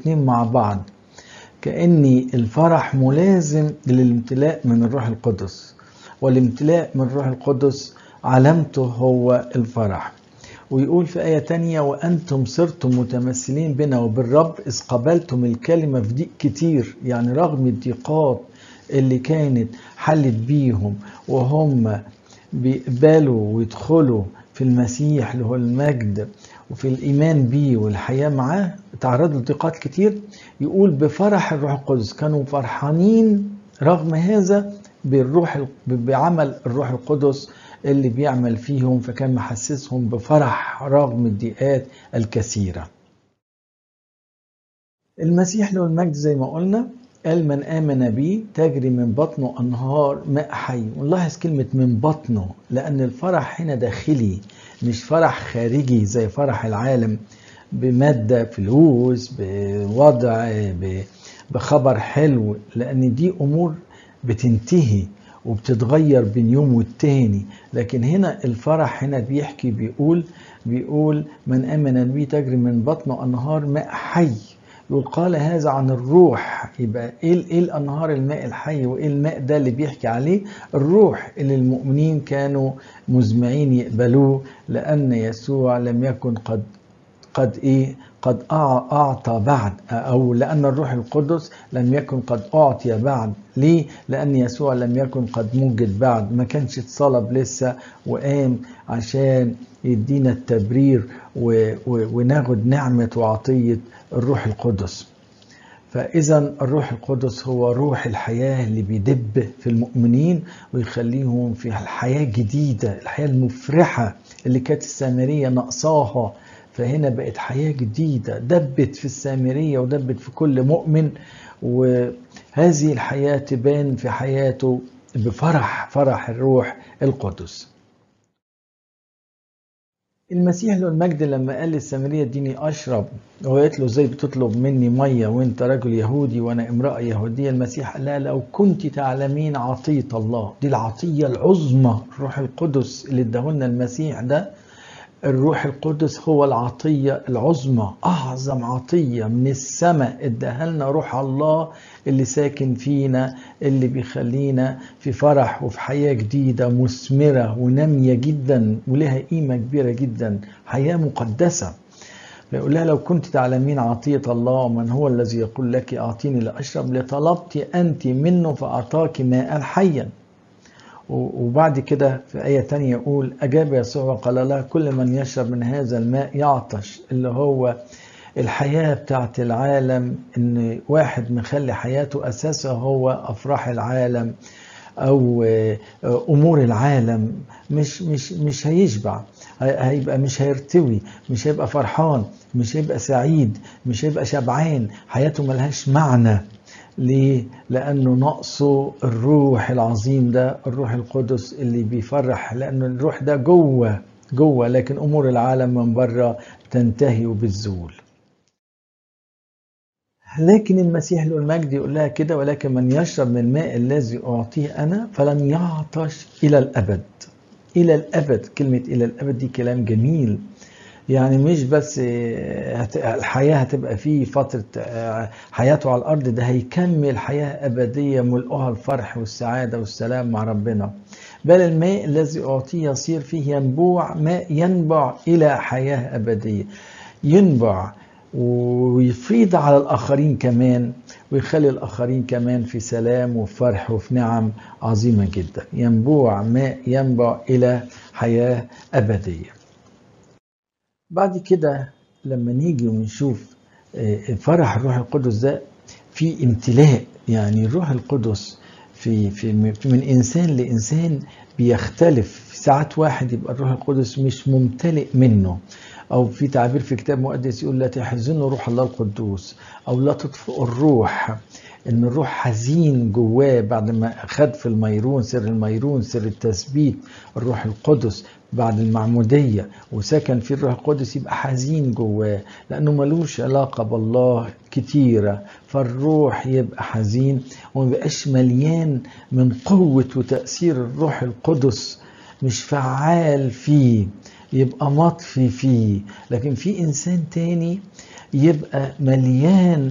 الاتنين مع بعض كأن الفرح ملازم للامتلاء من الروح القدس والامتلاء من الروح القدس علامته هو الفرح ويقول في آية تانية وأنتم صرتم متمثلين بنا وبالرب إذ قبلتم الكلمة في ضيق كتير يعني رغم الضيقات اللي كانت حلت بيهم وهم بيقبلوا ويدخلوا في المسيح اللي هو المجد وفي الإيمان بيه والحياة معاه تعرضوا لضيقات كتير يقول بفرح الروح القدس كانوا فرحانين رغم هذا بالروح بعمل الروح القدس اللي بيعمل فيهم فكان محسسهم بفرح رغم الضيقات الكثيرة المسيح له المجد زي ما قلنا قال من آمن بي تجري من بطنه أنهار ماء حي ونلاحظ كلمة من بطنه لأن الفرح هنا داخلي مش فرح خارجي زي فرح العالم بمادة فلوس بوضع بخبر حلو لأن دي أمور بتنتهي وبتتغير بين يوم والتاني لكن هنا الفرح هنا بيحكي بيقول بيقول من آمن بي تجري من بطنه أنهار ماء حي يقول قال هذا عن الروح يبقى ايه ايه الانهار الماء الحي وايه الماء ده اللي بيحكي عليه الروح اللي المؤمنين كانوا مزمعين يقبلوه لان يسوع لم يكن قد قد ايه قد اعطى بعد او لان الروح القدس لم يكن قد اعطي بعد ليه لان يسوع لم يكن قد موجد بعد ما كانش اتصلب لسه وقام عشان يدينا التبرير و... و... وناخد نعمه وعطيه الروح القدس فاذا الروح القدس هو روح الحياه اللي بيدب في المؤمنين ويخليهم في الحياه جديده الحياه المفرحه اللي كانت السامريه ناقصاها فهنا بقت حياة جديدة دبت في السامرية ودبت في كل مؤمن وهذه الحياة تبان في حياته بفرح فرح الروح القدس المسيح له المجد لما قال للسامرية اديني أشرب وقالت له ازاي بتطلب مني مية وانت رجل يهودي وانا امرأة يهودية المسيح قال لها لو كنت تعلمين عطية الله دي العطية العظمى الروح القدس اللي اداهولنا المسيح ده الروح القدس هو العطية العظمى أعظم عطية من السماء اداها لنا روح الله اللي ساكن فينا اللي بيخلينا في فرح وفي حياة جديدة مثمرة ونامية جدا ولها قيمة كبيرة جدا حياة مقدسة فيقول لها لو كنت تعلمين عطية الله ومن هو الذي يقول لك أعطيني لأشرب لطلبت أنت منه فأعطاك ماء حيا وبعد كده في آية تانية يقول أجاب يسوع وقال لها كل من يشرب من هذا الماء يعطش اللي هو الحياة بتاعت العالم إن واحد مخلي حياته أساسها هو أفراح العالم أو أمور العالم مش مش مش هيشبع هيبقى مش هيرتوي مش هيبقى فرحان مش هيبقى سعيد مش هيبقى شبعان حياته ملهاش معنى ليه؟ لأنه نقصه الروح العظيم ده الروح القدس اللي بيفرح لأنه الروح ده جوه جوه لكن أمور العالم من بره تنتهي وبتزول لكن المسيح له المجد يقول لها كده ولكن من يشرب من الماء الذي أعطيه أنا فلن يعطش إلى الأبد إلى الأبد كلمة إلى الأبد دي كلام جميل يعني مش بس الحياة هتبقى فيه فترة حياته على الأرض ده هيكمل حياة أبدية ملؤها الفرح والسعادة والسلام مع ربنا بل الماء الذي أعطيه يصير فيه ينبوع ماء ينبع إلى حياة أبدية ينبع ويفيض على الآخرين كمان ويخلي الآخرين كمان في سلام وفرح وفي نعم عظيمة جدا ينبوع ماء ينبع إلى حياة أبدية بعد كده لما نيجي ونشوف فرح الروح القدس ده في امتلاء يعني الروح القدس في في من انسان لانسان بيختلف ساعات واحد يبقى الروح القدس مش ممتلئ منه او في تعبير في كتاب مقدس يقول لا تحزنوا روح الله القدوس او لا تطفئوا الروح ان الروح حزين جواه بعد ما خد في الميرون سر الميرون سر التثبيت الروح القدس بعد المعمودية وسكن في الروح القدس يبقى حزين جواه لأنه ملوش علاقة بالله كتيرة فالروح يبقى حزين ومبقاش مليان من قوة وتأثير الروح القدس مش فعال فيه يبقى مطفي فيه لكن في إنسان تاني يبقى مليان